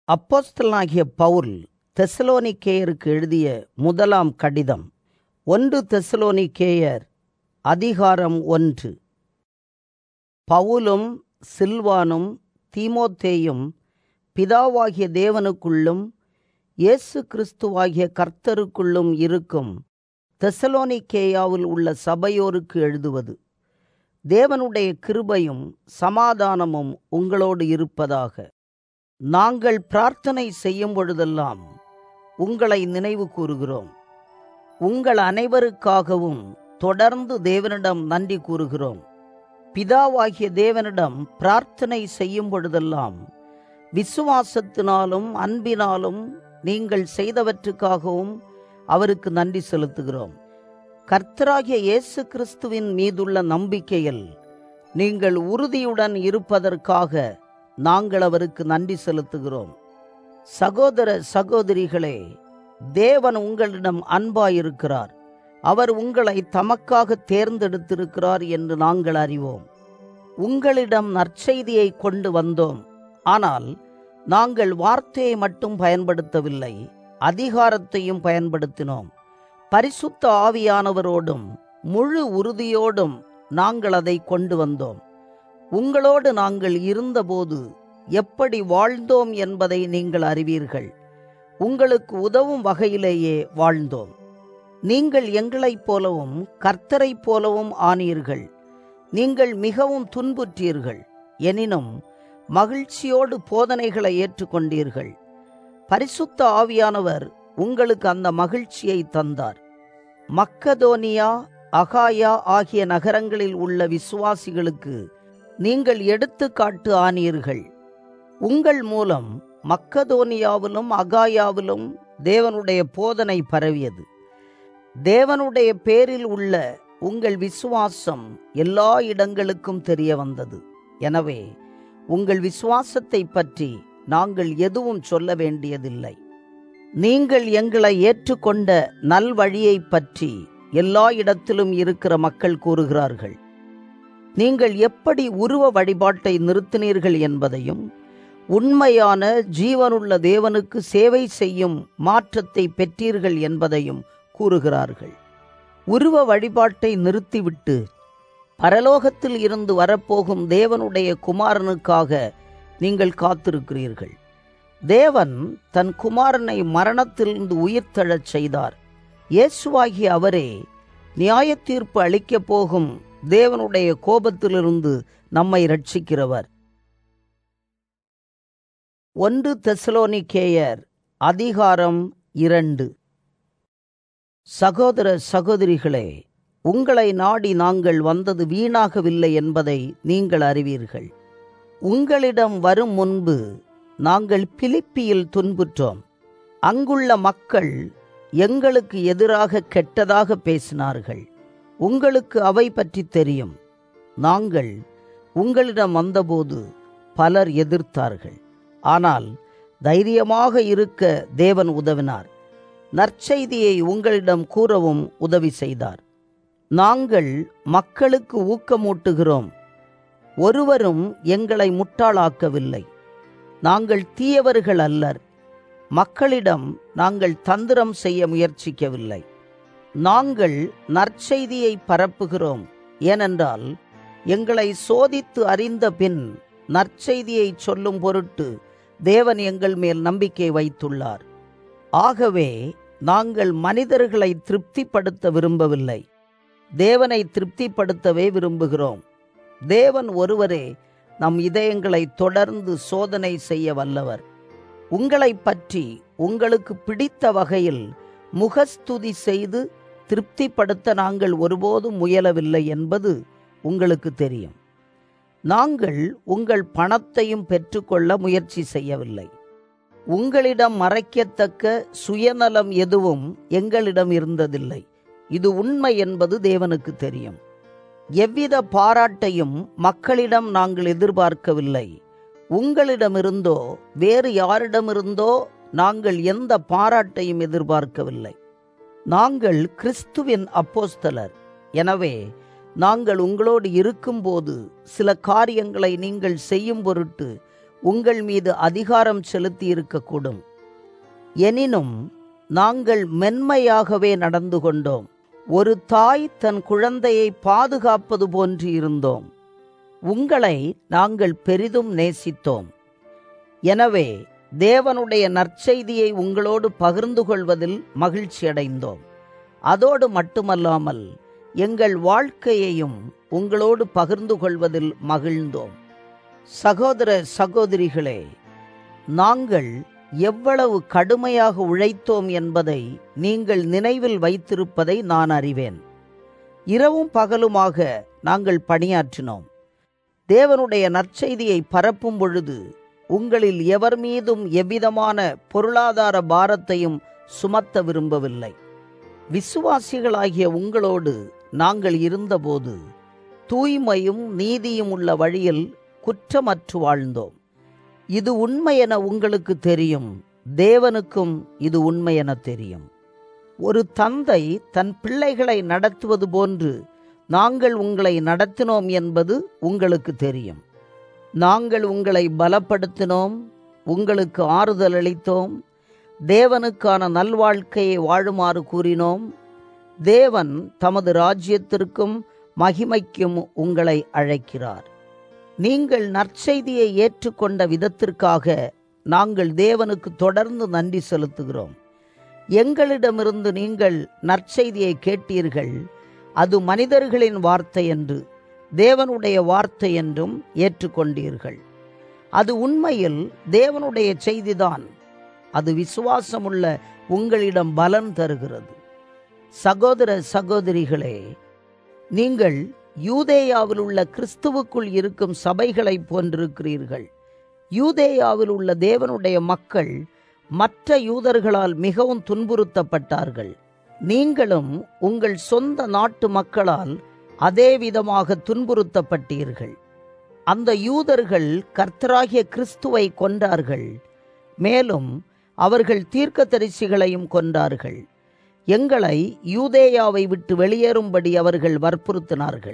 அப்போஸ்தலனாகிய பவுல் தெசலோனிக்கேயருக்கு எழுதிய முதலாம் கடிதம் ஒன்று தெசலோனிக்கேயர் அதிகாரம் ஒன்று பவுலும் சில்வானும் தீமோத்தேயும் பிதாவாகிய தேவனுக்குள்ளும் இயேசு கிறிஸ்துவாகிய கர்த்தருக்குள்ளும் இருக்கும் தெசலோனிக்கேயாவில் உள்ள சபையோருக்கு எழுதுவது தேவனுடைய கிருபையும் சமாதானமும் உங்களோடு இருப்பதாக நாங்கள் பிரார்த்தனை செய்யும் பொழுதெல்லாம் உங்களை நினைவு கூறுகிறோம் உங்கள் அனைவருக்காகவும் தொடர்ந்து தேவனிடம் நன்றி கூறுகிறோம் பிதாவாகிய தேவனிடம் பிரார்த்தனை செய்யும் பொழுதெல்லாம் விசுவாசத்தினாலும் அன்பினாலும் நீங்கள் செய்தவற்றுக்காகவும் அவருக்கு நன்றி செலுத்துகிறோம் கர்த்தராகிய இயேசு கிறிஸ்துவின் மீதுள்ள நம்பிக்கையில் நீங்கள் உறுதியுடன் இருப்பதற்காக நாங்கள் அவருக்கு நன்றி செலுத்துகிறோம் சகோதர சகோதரிகளே தேவன் உங்களிடம் அன்பாயிருக்கிறார் அவர் உங்களை தமக்காக தேர்ந்தெடுத்திருக்கிறார் என்று நாங்கள் அறிவோம் உங்களிடம் நற்செய்தியை கொண்டு வந்தோம் ஆனால் நாங்கள் வார்த்தையை மட்டும் பயன்படுத்தவில்லை அதிகாரத்தையும் பயன்படுத்தினோம் பரிசுத்த ஆவியானவரோடும் முழு உறுதியோடும் நாங்கள் அதை கொண்டு வந்தோம் உங்களோடு நாங்கள் இருந்தபோது எப்படி வாழ்ந்தோம் என்பதை நீங்கள் அறிவீர்கள் உங்களுக்கு உதவும் வகையிலேயே வாழ்ந்தோம் நீங்கள் எங்களைப் போலவும் கர்த்தரைப் போலவும் ஆனீர்கள் நீங்கள் மிகவும் துன்புற்றீர்கள் எனினும் மகிழ்ச்சியோடு போதனைகளை ஏற்றுக்கொண்டீர்கள் பரிசுத்த ஆவியானவர் உங்களுக்கு அந்த மகிழ்ச்சியை தந்தார் மக்கதோனியா அகாயா ஆகிய நகரங்களில் உள்ள விசுவாசிகளுக்கு நீங்கள் எடுத்துக்காட்டு ஆனீர்கள் உங்கள் மூலம் மக்கதோனியாவிலும் அகாயாவிலும் தேவனுடைய போதனை பரவியது தேவனுடைய பேரில் உள்ள உங்கள் விசுவாசம் எல்லா இடங்களுக்கும் தெரிய வந்தது எனவே உங்கள் விசுவாசத்தை பற்றி நாங்கள் எதுவும் சொல்ல வேண்டியதில்லை நீங்கள் எங்களை ஏற்றுக்கொண்ட நல்வழியை பற்றி எல்லா இடத்திலும் இருக்கிற மக்கள் கூறுகிறார்கள் நீங்கள் எப்படி உருவ வழிபாட்டை நிறுத்தினீர்கள் என்பதையும் உண்மையான ஜீவனுள்ள தேவனுக்கு சேவை செய்யும் மாற்றத்தை பெற்றீர்கள் என்பதையும் கூறுகிறார்கள் உருவ வழிபாட்டை நிறுத்திவிட்டு பரலோகத்தில் இருந்து வரப்போகும் தேவனுடைய குமாரனுக்காக நீங்கள் காத்திருக்கிறீர்கள் தேவன் தன் குமாரனை மரணத்திலிருந்து உயிர்த்தெழச் செய்தார் இயேசுவாகிய அவரே நியாய தீர்ப்பு அளிக்கப் போகும் தேவனுடைய கோபத்திலிருந்து நம்மை ரட்சிக்கிறவர் ஒன்று தெசலோனிக்கேயர் அதிகாரம் இரண்டு சகோதர சகோதரிகளே உங்களை நாடி நாங்கள் வந்தது வீணாகவில்லை என்பதை நீங்கள் அறிவீர்கள் உங்களிடம் வரும் முன்பு நாங்கள் பிலிப்பியில் துன்புற்றோம் அங்குள்ள மக்கள் எங்களுக்கு எதிராக கெட்டதாக பேசினார்கள் உங்களுக்கு அவை பற்றி தெரியும் நாங்கள் உங்களிடம் வந்தபோது பலர் எதிர்த்தார்கள் ஆனால் தைரியமாக இருக்க தேவன் உதவினார் நற்செய்தியை உங்களிடம் கூறவும் உதவி செய்தார் நாங்கள் மக்களுக்கு ஊக்கமூட்டுகிறோம் ஒருவரும் எங்களை முட்டாளாக்கவில்லை நாங்கள் தீயவர்கள் அல்லர் மக்களிடம் நாங்கள் தந்திரம் செய்ய முயற்சிக்கவில்லை நாங்கள் நற்செய்தியை பரப்புகிறோம் ஏனென்றால் எங்களை சோதித்து அறிந்த பின் நற்செய்தியை சொல்லும் பொருட்டு தேவன் எங்கள் மேல் நம்பிக்கை வைத்துள்ளார் ஆகவே நாங்கள் மனிதர்களை திருப்திப்படுத்த விரும்பவில்லை தேவனை திருப்திப்படுத்தவே விரும்புகிறோம் தேவன் ஒருவரே நம் இதயங்களை தொடர்ந்து சோதனை செய்ய வல்லவர் உங்களை பற்றி உங்களுக்கு பிடித்த வகையில் முகஸ்துதி செய்து திருப்திப்படுத்த நாங்கள் ஒருபோதும் முயலவில்லை என்பது உங்களுக்கு தெரியும் நாங்கள் உங்கள் பணத்தையும் பெற்றுக்கொள்ள முயற்சி செய்யவில்லை உங்களிடம் மறைக்கத்தக்க சுயநலம் எதுவும் எங்களிடம் இருந்ததில்லை இது உண்மை என்பது தேவனுக்கு தெரியும் எவ்வித பாராட்டையும் மக்களிடம் நாங்கள் எதிர்பார்க்கவில்லை உங்களிடமிருந்தோ வேறு யாரிடமிருந்தோ நாங்கள் எந்த பாராட்டையும் எதிர்பார்க்கவில்லை நாங்கள் கிறிஸ்துவின் அப்போஸ்தலர் எனவே நாங்கள் உங்களோடு இருக்கும்போது சில காரியங்களை நீங்கள் செய்யும் பொருட்டு உங்கள் மீது அதிகாரம் செலுத்தி இருக்கக்கூடும் எனினும் நாங்கள் மென்மையாகவே நடந்து கொண்டோம் ஒரு தாய் தன் குழந்தையை பாதுகாப்பது போன்று இருந்தோம் உங்களை நாங்கள் பெரிதும் நேசித்தோம் எனவே தேவனுடைய நற்செய்தியை உங்களோடு பகிர்ந்து கொள்வதில் மகிழ்ச்சியடைந்தோம் அதோடு மட்டுமல்லாமல் எங்கள் வாழ்க்கையையும் உங்களோடு பகிர்ந்து கொள்வதில் மகிழ்ந்தோம் சகோதர சகோதரிகளே நாங்கள் எவ்வளவு கடுமையாக உழைத்தோம் என்பதை நீங்கள் நினைவில் வைத்திருப்பதை நான் அறிவேன் இரவும் பகலுமாக நாங்கள் பணியாற்றினோம் தேவனுடைய நற்செய்தியை பரப்பும் பொழுது உங்களில் எவர் மீதும் எவ்விதமான பொருளாதார பாரத்தையும் சுமத்த விரும்பவில்லை விசுவாசிகளாகிய உங்களோடு நாங்கள் இருந்தபோது தூய்மையும் நீதியும் உள்ள வழியில் குற்றமற்று வாழ்ந்தோம் இது உண்மை என உங்களுக்கு தெரியும் தேவனுக்கும் இது உண்மை என தெரியும் ஒரு தந்தை தன் பிள்ளைகளை நடத்துவது போன்று நாங்கள் உங்களை நடத்தினோம் என்பது உங்களுக்கு தெரியும் நாங்கள் உங்களை பலப்படுத்தினோம் உங்களுக்கு ஆறுதல் அளித்தோம் தேவனுக்கான நல்வாழ்க்கையை வாழுமாறு கூறினோம் தேவன் தமது ராஜ்யத்திற்கும் மகிமைக்கும் உங்களை அழைக்கிறார் நீங்கள் நற்செய்தியை ஏற்றுக்கொண்ட விதத்திற்காக நாங்கள் தேவனுக்கு தொடர்ந்து நன்றி செலுத்துகிறோம் எங்களிடமிருந்து நீங்கள் நற்செய்தியை கேட்டீர்கள் அது மனிதர்களின் வார்த்தை என்று தேவனுடைய வார்த்தை என்றும் ஏற்றுக்கொண்டீர்கள் அது உண்மையில் தேவனுடைய செய்திதான் அது விசுவாசமுள்ள உங்களிடம் பலன் தருகிறது சகோதர சகோதரிகளே நீங்கள் யூதேயாவில் உள்ள கிறிஸ்துவுக்குள் இருக்கும் சபைகளை போன்றிருக்கிறீர்கள் யூதேயாவில் உள்ள தேவனுடைய மக்கள் மற்ற யூதர்களால் மிகவும் துன்புறுத்தப்பட்டார்கள் நீங்களும் உங்கள் சொந்த நாட்டு மக்களால் அதே விதமாக துன்புறுத்தப்பட்டீர்கள் அந்த யூதர்கள் கர்த்தராகிய கிறிஸ்துவை கொண்டார்கள் மேலும் அவர்கள் தீர்க்கதரிசிகளையும் கொண்டார்கள் எங்களை யூதேயாவை விட்டு வெளியேறும்படி அவர்கள் வற்புறுத்தினார்கள்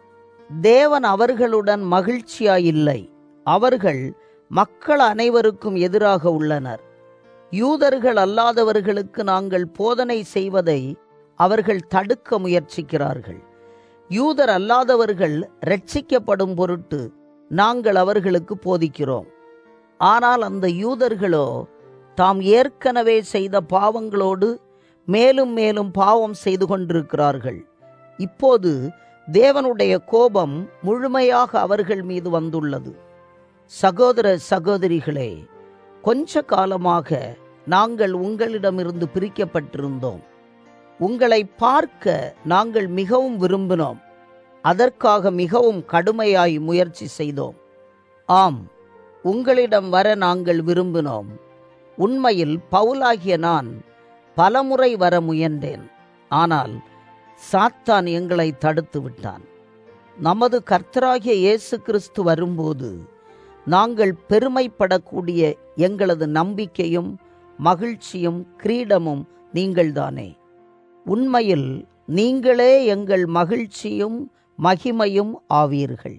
தேவன் அவர்களுடன் மகிழ்ச்சியாயில்லை அவர்கள் மக்கள் அனைவருக்கும் எதிராக உள்ளனர் யூதர்கள் அல்லாதவர்களுக்கு நாங்கள் போதனை செய்வதை அவர்கள் தடுக்க முயற்சிக்கிறார்கள் யூதர் அல்லாதவர்கள் ரட்சிக்கப்படும் பொருட்டு நாங்கள் அவர்களுக்கு போதிக்கிறோம் ஆனால் அந்த யூதர்களோ தாம் ஏற்கனவே செய்த பாவங்களோடு மேலும் மேலும் பாவம் செய்து கொண்டிருக்கிறார்கள் இப்போது தேவனுடைய கோபம் முழுமையாக அவர்கள் மீது வந்துள்ளது சகோதர சகோதரிகளே கொஞ்ச காலமாக நாங்கள் உங்களிடமிருந்து பிரிக்கப்பட்டிருந்தோம் உங்களை பார்க்க நாங்கள் மிகவும் விரும்பினோம் அதற்காக மிகவும் கடுமையாய் முயற்சி செய்தோம் ஆம் உங்களிடம் வர நாங்கள் விரும்பினோம் உண்மையில் பவுலாகிய நான் பலமுறை வர முயன்றேன் ஆனால் சாத்தான் எங்களை தடுத்து விட்டான் நமது கர்த்தராகிய இயேசு கிறிஸ்து வரும்போது நாங்கள் பெருமைப்படக்கூடிய எங்களது நம்பிக்கையும் மகிழ்ச்சியும் கிரீடமும் நீங்கள்தானே உண்மையில் நீங்களே எங்கள் மகிழ்ச்சியும் மகிமையும் ஆவீர்கள்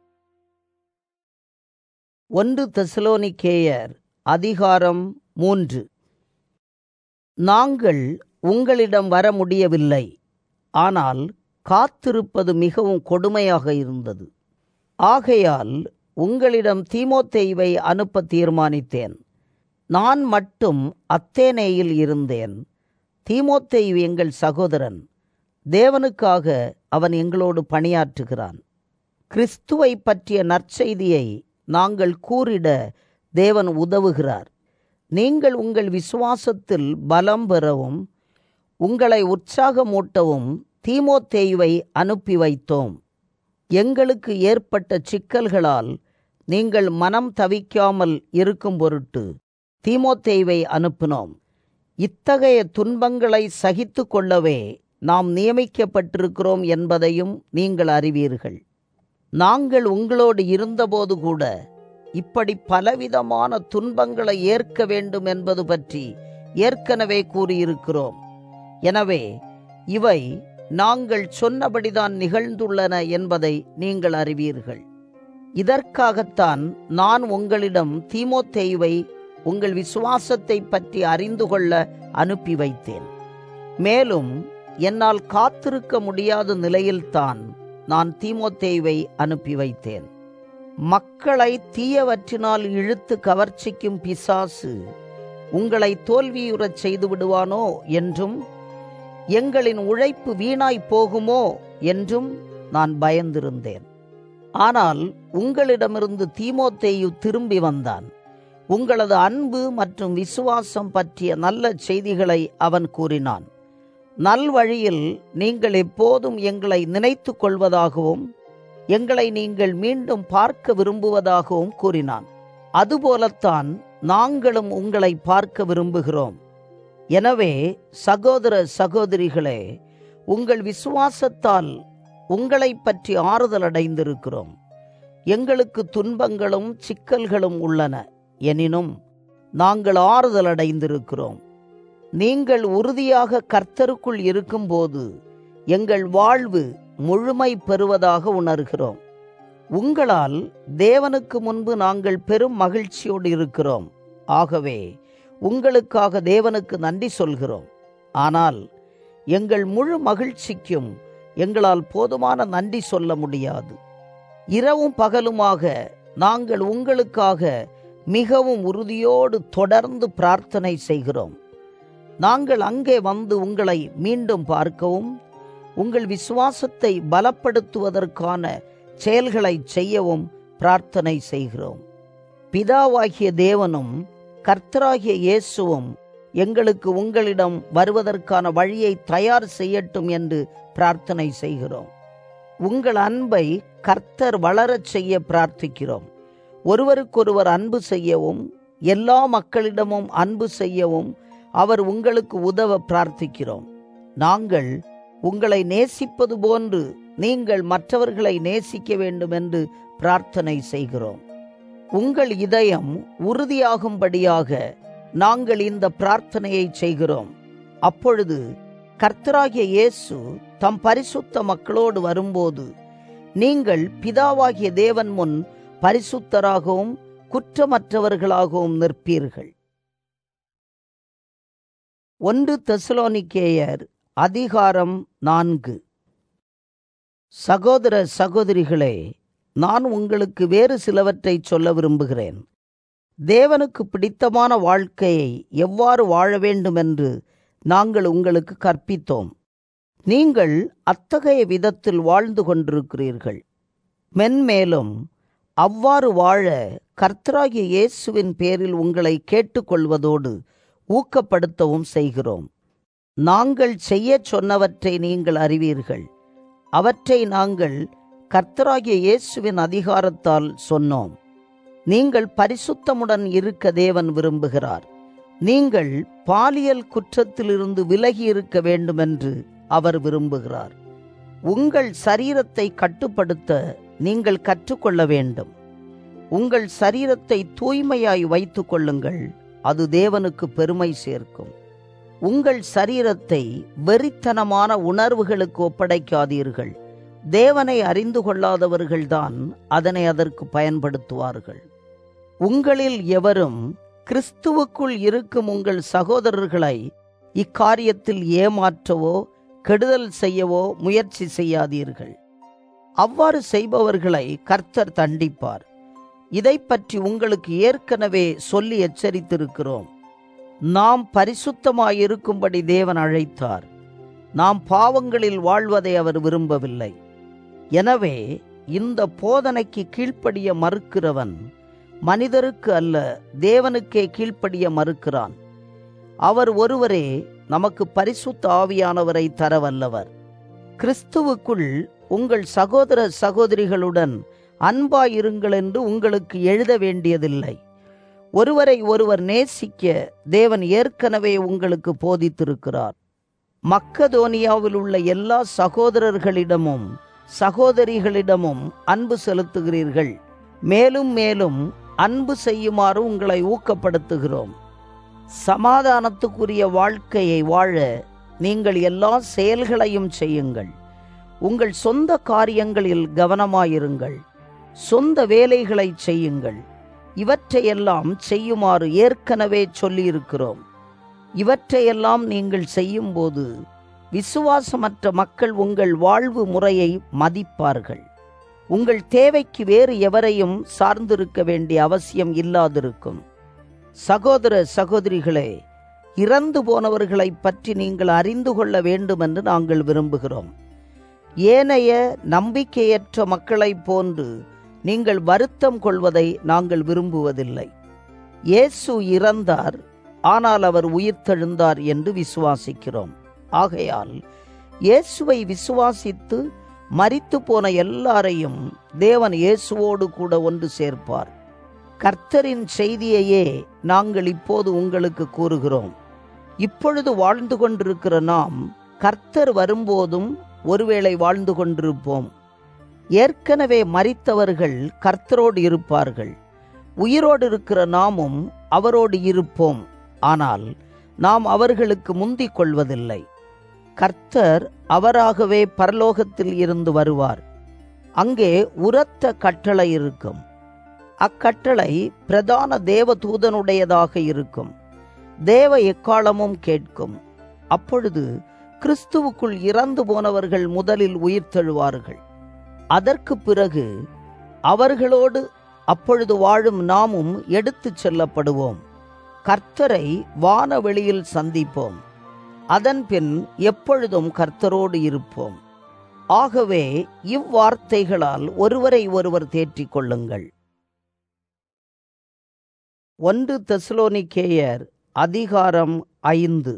ஒன்று தெசலோனிக்கேயர் அதிகாரம் மூன்று நாங்கள் உங்களிடம் வர முடியவில்லை ஆனால் காத்திருப்பது மிகவும் கொடுமையாக இருந்தது ஆகையால் உங்களிடம் தீமோத்தேயுவை அனுப்ப தீர்மானித்தேன் நான் மட்டும் அத்தேனேயில் இருந்தேன் தீமோத்தேயு எங்கள் சகோதரன் தேவனுக்காக அவன் எங்களோடு பணியாற்றுகிறான் கிறிஸ்துவை பற்றிய நற்செய்தியை நாங்கள் கூறிட தேவன் உதவுகிறார் நீங்கள் உங்கள் விசுவாசத்தில் பலம் பெறவும் உங்களை உற்சாகமூட்டவும் தீமோத்தேயுவை அனுப்பி வைத்தோம் எங்களுக்கு ஏற்பட்ட சிக்கல்களால் நீங்கள் மனம் தவிக்காமல் இருக்கும் பொருட்டு தீமோத்தேயுவை அனுப்பினோம் இத்தகைய துன்பங்களை சகித்து கொள்ளவே நாம் நியமிக்கப்பட்டிருக்கிறோம் என்பதையும் நீங்கள் அறிவீர்கள் நாங்கள் உங்களோடு இருந்தபோது கூட இப்படி பலவிதமான துன்பங்களை ஏற்க வேண்டும் என்பது பற்றி ஏற்கனவே கூறியிருக்கிறோம் எனவே இவை நாங்கள் சொன்னபடிதான் நிகழ்ந்துள்ளன என்பதை நீங்கள் அறிவீர்கள் இதற்காகத்தான் நான் உங்களிடம் தீமோத்தேயுவை உங்கள் விசுவாசத்தை பற்றி அறிந்து கொள்ள அனுப்பி வைத்தேன் மேலும் என்னால் காத்திருக்க முடியாத நிலையில்தான் நான் தீமோத்தேயுவை அனுப்பி வைத்தேன் மக்களை தீயவற்றினால் இழுத்து கவர்ச்சிக்கும் பிசாசு உங்களை தோல்வியுறச் செய்து விடுவானோ என்றும் எங்களின் உழைப்பு வீணாய் போகுமோ என்றும் நான் பயந்திருந்தேன் ஆனால் உங்களிடமிருந்து தீமோத்தேயு திரும்பி வந்தான் உங்களது அன்பு மற்றும் விசுவாசம் பற்றிய நல்ல செய்திகளை அவன் கூறினான் நல்வழியில் நீங்கள் எப்போதும் எங்களை நினைத்து கொள்வதாகவும் எங்களை நீங்கள் மீண்டும் பார்க்க விரும்புவதாகவும் கூறினான் அதுபோலத்தான் நாங்களும் உங்களை பார்க்க விரும்புகிறோம் எனவே சகோதர சகோதரிகளே உங்கள் விசுவாசத்தால் உங்களை பற்றி ஆறுதல் அடைந்திருக்கிறோம் எங்களுக்கு துன்பங்களும் சிக்கல்களும் உள்ளன எனினும் நாங்கள் ஆறுதல் அடைந்திருக்கிறோம் நீங்கள் உறுதியாக கர்த்தருக்குள் இருக்கும்போது எங்கள் வாழ்வு முழுமை பெறுவதாக உணர்கிறோம் உங்களால் தேவனுக்கு முன்பு நாங்கள் பெரும் மகிழ்ச்சியோடு இருக்கிறோம் ஆகவே உங்களுக்காக தேவனுக்கு நன்றி சொல்கிறோம் ஆனால் எங்கள் முழு மகிழ்ச்சிக்கும் எங்களால் போதுமான நன்றி சொல்ல முடியாது இரவும் பகலுமாக நாங்கள் உங்களுக்காக மிகவும் உறுதியோடு தொடர்ந்து பிரார்த்தனை செய்கிறோம் நாங்கள் அங்கே வந்து உங்களை மீண்டும் பார்க்கவும் உங்கள் விசுவாசத்தை பலப்படுத்துவதற்கான செயல்களை செய்யவும் பிரார்த்தனை செய்கிறோம் பிதாவாகிய தேவனும் கர்த்தராகிய இயேசுவும் எங்களுக்கு உங்களிடம் வருவதற்கான வழியை தயார் செய்யட்டும் என்று பிரார்த்தனை செய்கிறோம் உங்கள் அன்பை கர்த்தர் வளரச் செய்ய பிரார்த்திக்கிறோம் ஒருவருக்கொருவர் அன்பு செய்யவும் எல்லா மக்களிடமும் அன்பு செய்யவும் அவர் உங்களுக்கு உதவ பிரார்த்திக்கிறோம் நாங்கள் உங்களை நேசிப்பது போன்று நீங்கள் மற்றவர்களை நேசிக்க வேண்டும் என்று பிரார்த்தனை செய்கிறோம் உங்கள் இதயம் உறுதியாகும்படியாக நாங்கள் இந்த பிரார்த்தனையை செய்கிறோம் அப்பொழுது கர்த்தராகிய இயேசு தம் பரிசுத்த மக்களோடு வரும்போது நீங்கள் பிதாவாகிய தேவன் முன் பரிசுத்தராகவும் குற்றமற்றவர்களாகவும் நிற்பீர்கள் ஒன்று தெசலோனிக்கேயர் அதிகாரம் நான்கு சகோதர சகோதரிகளே நான் உங்களுக்கு வேறு சிலவற்றை சொல்ல விரும்புகிறேன் தேவனுக்கு பிடித்தமான வாழ்க்கையை எவ்வாறு வாழ வேண்டுமென்று நாங்கள் உங்களுக்கு கற்பித்தோம் நீங்கள் அத்தகைய விதத்தில் வாழ்ந்து கொண்டிருக்கிறீர்கள் மென்மேலும் அவ்வாறு வாழ கர்த்தராகிய இயேசுவின் பேரில் உங்களை கேட்டுக்கொள்வதோடு ஊக்கப்படுத்தவும் செய்கிறோம் நாங்கள் செய்யச் சொன்னவற்றை நீங்கள் அறிவீர்கள் அவற்றை நாங்கள் கர்த்தராகிய இயேசுவின் அதிகாரத்தால் சொன்னோம் நீங்கள் பரிசுத்தமுடன் இருக்க தேவன் விரும்புகிறார் நீங்கள் பாலியல் குற்றத்திலிருந்து விலகி இருக்க வேண்டுமென்று அவர் விரும்புகிறார் உங்கள் சரீரத்தை கட்டுப்படுத்த நீங்கள் கற்றுக்கொள்ள வேண்டும் உங்கள் சரீரத்தை தூய்மையாய் வைத்துக் கொள்ளுங்கள் அது தேவனுக்கு பெருமை சேர்க்கும் உங்கள் சரீரத்தை வெறித்தனமான உணர்வுகளுக்கு ஒப்படைக்காதீர்கள் தேவனை அறிந்து கொள்ளாதவர்கள்தான் அதனை அதற்கு பயன்படுத்துவார்கள் உங்களில் எவரும் கிறிஸ்துவுக்குள் இருக்கும் உங்கள் சகோதரர்களை இக்காரியத்தில் ஏமாற்றவோ கெடுதல் செய்யவோ முயற்சி செய்யாதீர்கள் அவ்வாறு செய்பவர்களை கர்த்தர் தண்டிப்பார் இதை பற்றி உங்களுக்கு ஏற்கனவே சொல்லி எச்சரித்திருக்கிறோம் நாம் பரிசுத்தமாயிருக்கும்படி தேவன் அழைத்தார் நாம் பாவங்களில் வாழ்வதை அவர் விரும்பவில்லை எனவே இந்த போதனைக்கு கீழ்ப்படிய மறுக்கிறவன் மனிதருக்கு அல்ல தேவனுக்கே கீழ்ப்படிய மறுக்கிறான் அவர் ஒருவரே நமக்கு பரிசுத்த ஆவியானவரை தரவல்லவர் கிறிஸ்துவுக்குள் உங்கள் சகோதர சகோதரிகளுடன் அன்பாயிருங்கள் என்று உங்களுக்கு எழுத வேண்டியதில்லை ஒருவரை ஒருவர் நேசிக்க தேவன் ஏற்கனவே உங்களுக்கு போதித்திருக்கிறார் மக்கதோனியாவில் உள்ள எல்லா சகோதரர்களிடமும் சகோதரிகளிடமும் அன்பு செலுத்துகிறீர்கள் மேலும் மேலும் அன்பு செய்யுமாறு உங்களை ஊக்கப்படுத்துகிறோம் சமாதானத்துக்குரிய வாழ்க்கையை வாழ நீங்கள் எல்லா செயல்களையும் செய்யுங்கள் உங்கள் சொந்த காரியங்களில் கவனமாயிருங்கள் சொந்த வேலைகளை செய்யுங்கள் இவற்றையெல்லாம் செய்யுமாறு ஏற்கனவே சொல்லியிருக்கிறோம் இவற்றையெல்லாம் நீங்கள் செய்யும்போது விசுவாசமற்ற மக்கள் உங்கள் வாழ்வு முறையை மதிப்பார்கள் உங்கள் தேவைக்கு வேறு எவரையும் சார்ந்திருக்க வேண்டிய அவசியம் இல்லாதிருக்கும் சகோதர சகோதரிகளே இறந்து போனவர்களைப் பற்றி நீங்கள் அறிந்து கொள்ள வேண்டும் என்று நாங்கள் விரும்புகிறோம் ஏனைய நம்பிக்கையற்ற மக்களைப் போன்று நீங்கள் வருத்தம் கொள்வதை நாங்கள் விரும்புவதில்லை இயேசு இறந்தார் ஆனால் அவர் உயிர்த்தெழுந்தார் என்று விசுவாசிக்கிறோம் ஆகையால் இயேசுவை விசுவாசித்து மரித்து போன எல்லாரையும் தேவன் இயேசுவோடு கூட ஒன்று சேர்ப்பார் கர்த்தரின் செய்தியையே நாங்கள் இப்போது உங்களுக்கு கூறுகிறோம் இப்பொழுது வாழ்ந்து கொண்டிருக்கிற நாம் கர்த்தர் வரும்போதும் ஒருவேளை வாழ்ந்து கொண்டிருப்போம் ஏற்கனவே மரித்தவர்கள் கர்த்தரோடு இருப்பார்கள் உயிரோடு இருக்கிற நாமும் அவரோடு இருப்போம் ஆனால் நாம் அவர்களுக்கு முந்திக் கொள்வதில்லை கர்த்தர் அவராகவே பரலோகத்தில் இருந்து வருவார் அங்கே உரத்த கட்டளை இருக்கும் அக்கட்டளை பிரதான தேவ தூதனுடையதாக இருக்கும் தேவ எக்காலமும் கேட்கும் அப்பொழுது கிறிஸ்துவுக்குள் இறந்து போனவர்கள் முதலில் உயிர்த்தெழுவார்கள் அதற்கு பிறகு அவர்களோடு அப்பொழுது வாழும் நாமும் எடுத்துச் செல்லப்படுவோம் கர்த்தரை வானவெளியில் சந்திப்போம் அதன்பின் எப்பொழுதும் கர்த்தரோடு இருப்போம் ஆகவே இவ்வார்த்தைகளால் ஒருவரை ஒருவர் தேற்றிக் கொள்ளுங்கள் ஒன்று தெசலோனிக்கேயர் அதிகாரம் ஐந்து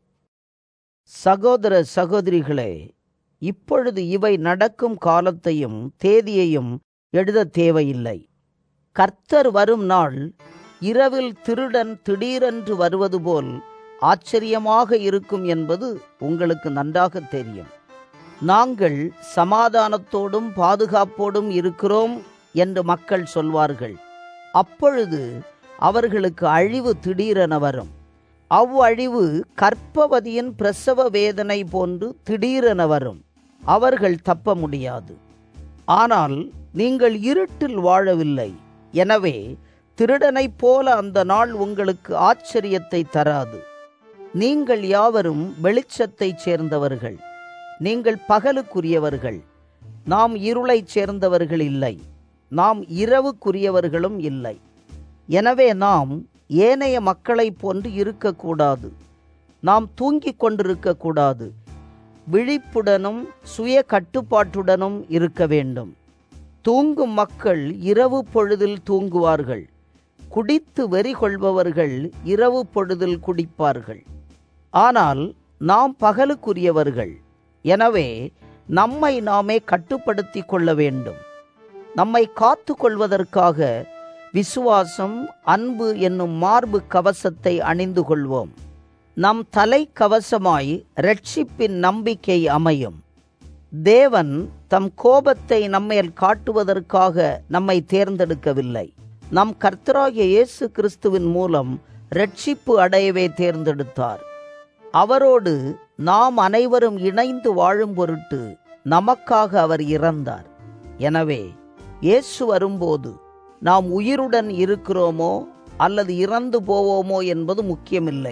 சகோதர சகோதரிகளே இப்பொழுது இவை நடக்கும் காலத்தையும் தேதியையும் எழுத தேவையில்லை கர்த்தர் வரும் நாள் இரவில் திருடன் திடீரென்று வருவது போல் ஆச்சரியமாக இருக்கும் என்பது உங்களுக்கு நன்றாக தெரியும் நாங்கள் சமாதானத்தோடும் பாதுகாப்போடும் இருக்கிறோம் என்று மக்கள் சொல்வார்கள் அப்பொழுது அவர்களுக்கு அழிவு திடீரென வரும் அவ்வழிவு கற்பவதியின் பிரசவ வேதனை போன்று திடீரென வரும் அவர்கள் தப்ப முடியாது ஆனால் நீங்கள் இருட்டில் வாழவில்லை எனவே திருடனைப் போல அந்த நாள் உங்களுக்கு ஆச்சரியத்தை தராது நீங்கள் யாவரும் வெளிச்சத்தைச் சேர்ந்தவர்கள் நீங்கள் பகலுக்குரியவர்கள் நாம் இருளைச் சேர்ந்தவர்கள் இல்லை நாம் இரவுக்குரியவர்களும் இல்லை எனவே நாம் ஏனைய மக்களைப் போன்று இருக்கக்கூடாது நாம் தூங்கிக் கொண்டிருக்கக்கூடாது விழிப்புடனும் சுய கட்டுப்பாட்டுடனும் இருக்க வேண்டும் தூங்கும் மக்கள் இரவு பொழுதில் தூங்குவார்கள் குடித்து வெறி கொள்பவர்கள் இரவு பொழுதில் குடிப்பார்கள் ஆனால் நாம் பகலுக்குரியவர்கள் எனவே நம்மை நாமே கட்டுப்படுத்தி கொள்ள வேண்டும் நம்மை காத்து கொள்வதற்காக விசுவாசம் அன்பு என்னும் மார்பு கவசத்தை அணிந்து கொள்வோம் நம் தலை கவசமாய் ரட்சிப்பின் நம்பிக்கை அமையும் தேவன் தம் கோபத்தை நம்மேல் காட்டுவதற்காக நம்மை தேர்ந்தெடுக்கவில்லை நம் கர்த்தராகிய இயேசு கிறிஸ்துவின் மூலம் ரட்சிப்பு அடையவே தேர்ந்தெடுத்தார் அவரோடு நாம் அனைவரும் இணைந்து வாழும் பொருட்டு நமக்காக அவர் இறந்தார் எனவே இயேசு வரும்போது நாம் உயிருடன் இருக்கிறோமோ அல்லது இறந்து போவோமோ என்பது முக்கியமில்லை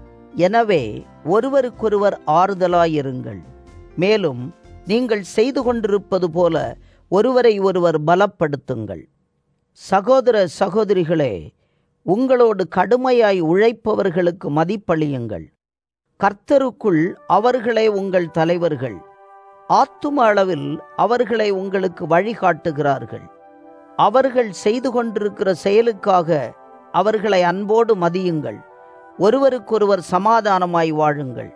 எனவே ஒருவருக்கொருவர் ஆறுதலாயிருங்கள் மேலும் நீங்கள் செய்து கொண்டிருப்பது போல ஒருவரை ஒருவர் பலப்படுத்துங்கள் சகோதர சகோதரிகளே உங்களோடு கடுமையாய் உழைப்பவர்களுக்கு மதிப்பளியுங்கள் கர்த்தருக்குள் அவர்களே உங்கள் தலைவர்கள் ஆத்தும அளவில் அவர்களை உங்களுக்கு வழிகாட்டுகிறார்கள் அவர்கள் செய்து கொண்டிருக்கிற செயலுக்காக அவர்களை அன்போடு மதியுங்கள் ஒருவருக்கொருவர் சமாதானமாய் வாழுங்கள்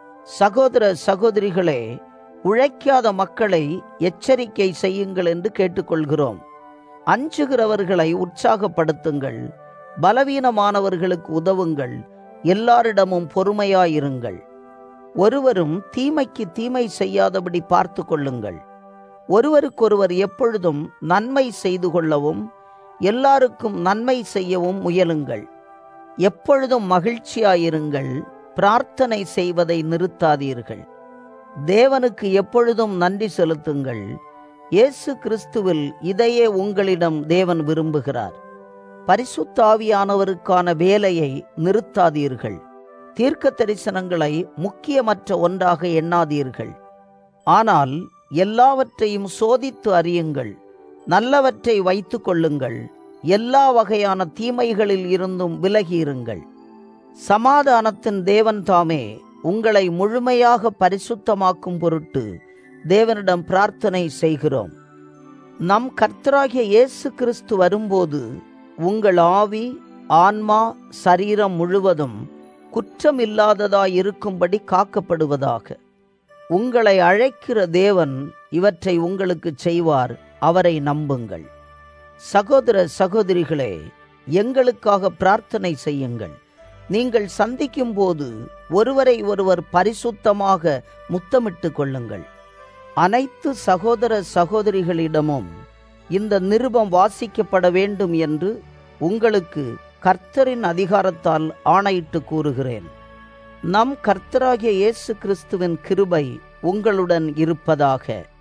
சகோதர சகோதரிகளே உழைக்காத மக்களை எச்சரிக்கை செய்யுங்கள் என்று கேட்டுக்கொள்கிறோம் அஞ்சுகிறவர்களை உற்சாகப்படுத்துங்கள் பலவீனமானவர்களுக்கு உதவுங்கள் எல்லாரிடமும் பொறுமையாயிருங்கள் ஒருவரும் தீமைக்கு தீமை செய்யாதபடி பார்த்து கொள்ளுங்கள் ஒருவருக்கொருவர் எப்பொழுதும் நன்மை செய்து கொள்ளவும் எல்லாருக்கும் நன்மை செய்யவும் முயலுங்கள் எப்பொழுதும் மகிழ்ச்சியாயிருங்கள் பிரார்த்தனை செய்வதை நிறுத்தாதீர்கள் தேவனுக்கு எப்பொழுதும் நன்றி செலுத்துங்கள் இயேசு கிறிஸ்துவில் இதையே உங்களிடம் தேவன் விரும்புகிறார் பரிசுத்தாவியானவருக்கான வேலையை நிறுத்தாதீர்கள் தீர்க்க தரிசனங்களை முக்கியமற்ற ஒன்றாக எண்ணாதீர்கள் ஆனால் எல்லாவற்றையும் சோதித்து அறியுங்கள் நல்லவற்றை வைத்து கொள்ளுங்கள் எல்லா வகையான தீமைகளில் இருந்தும் விலகியிருங்கள் சமாதானத்தின் தேவன் தாமே உங்களை முழுமையாக பரிசுத்தமாக்கும் பொருட்டு தேவனிடம் பிரார்த்தனை செய்கிறோம் நம் கர்த்தராகிய இயேசு கிறிஸ்து வரும்போது உங்கள் ஆவி ஆன்மா சரீரம் முழுவதும் குற்றமில்லாததாய் இருக்கும்படி காக்கப்படுவதாக உங்களை அழைக்கிற தேவன் இவற்றை உங்களுக்கு செய்வார் அவரை நம்புங்கள் சகோதர சகோதரிகளே எங்களுக்காக பிரார்த்தனை செய்யுங்கள் நீங்கள் சந்திக்கும் போது ஒருவரை ஒருவர் பரிசுத்தமாக முத்தமிட்டு கொள்ளுங்கள் அனைத்து சகோதர சகோதரிகளிடமும் இந்த நிருபம் வாசிக்கப்பட வேண்டும் என்று உங்களுக்கு கர்த்தரின் அதிகாரத்தால் ஆணையிட்டு கூறுகிறேன் நம் கர்த்தராகிய இயேசு கிறிஸ்துவின் கிருபை உங்களுடன் இருப்பதாக